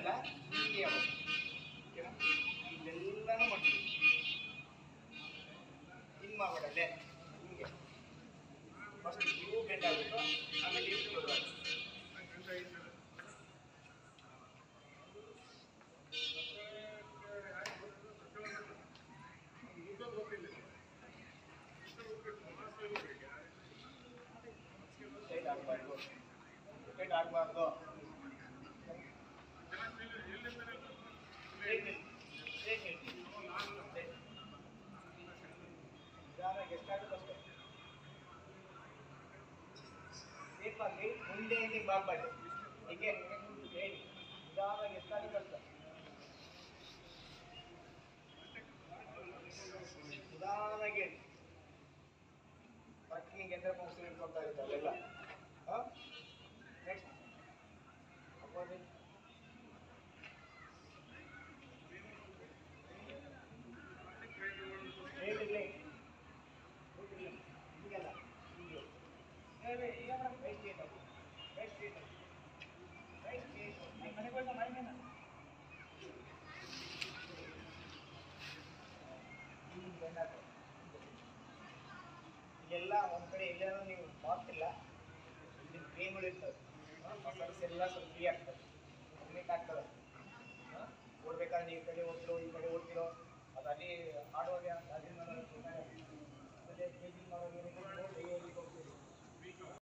ಅಲ್ಲ ಹೀಗೆ ಯಾವಾಗ ಓಕೆನಾ ಇಲ್ಲೆಲ್ಲನೂ ಮಾಡ್ತೀವಿ ಹಿಂಗೆ ಮಾಡಬೇಡಲ್ಲೇ ಹಿಂಗೆ ಫಸ್ಟ್ ಇವು ಬೆಂಡ್ ಆಗ್ಬಿಟ್ಟು ಆಮೇಲೆ ಇವು ಕ್ಲೋಸ್ ಆಗುತ್ತೆ ಟೈಟ್ ಆಗಬಾರ್ದು ಟೈಟ್ ಆಗಬಾರ್ದು ನಿಧಾನಕ್ಕೆ ಎಷ್ಟಾಗುತ್ತೆ ಅಷ್ಟೇ ಸೇಫಾಗಿ ಮುಂದೆ ಎಂಡಿಂಗ್ ಮಾಡಬೇಡಿ ಹೀಗೆ ಹೇಳಿ ನಿಧಾನವಾಗಿ ಎಷ್ಟಾಗುತ್ತೆ ಅಷ್ಟೇ ನಿಧಾನವಾಗಿ ಹೇಳಿ ಟ್ರಕ್ಕಿಂಗ್ ಎಂದ್ರೆ ಮುಗಿಸಿ ಇಟ್ಕೊಳ್ತಾ ಇರುತ್ತೆ ಅಲ್ಲೆಲ್ಲ ಹಾಂ ನೆಕ್ಸ್ಟ್ ಅಪೋಸಿಟ್ ಹೇಳಿರ್ಲಿ ಗೊತ್ತಿಲ್ಲ ಹೀಗಲ್ಲ ಹೀಗೆ ಹೇಳಿ ಈಗ madam best at best at best at ನಿಮ್ಮ ಮನೆಗೆ ಹೋಯ್ತಾ ಮನೆ ಇಲ್ಲೆಲ್ಲ ಒಂದು ಕಡೆ ಎಲ್ಲಾನು ನೀವು ಮಾಡ್ತಿಲ್ಲ ಇಲ್ಲಿ ಕ್ರೀಮ್ಗಳು ಇರ್ತವೆ ಮಸಾಲೆಸ್ ಎಲ್ಲ ಸ್ವಲ್ಪ ಫ್ರೀ ಆಗ್ತದೆ ಕಮ್ಮಿ ಆಗ್ತದೆ ಹಾಂ ಓಡ್ಬೇಕಾದ್ರೆ ನೀವು ಈ ಕಡೆ ಹೋಗ್ತಿರೋ ಈ ಕಡೆ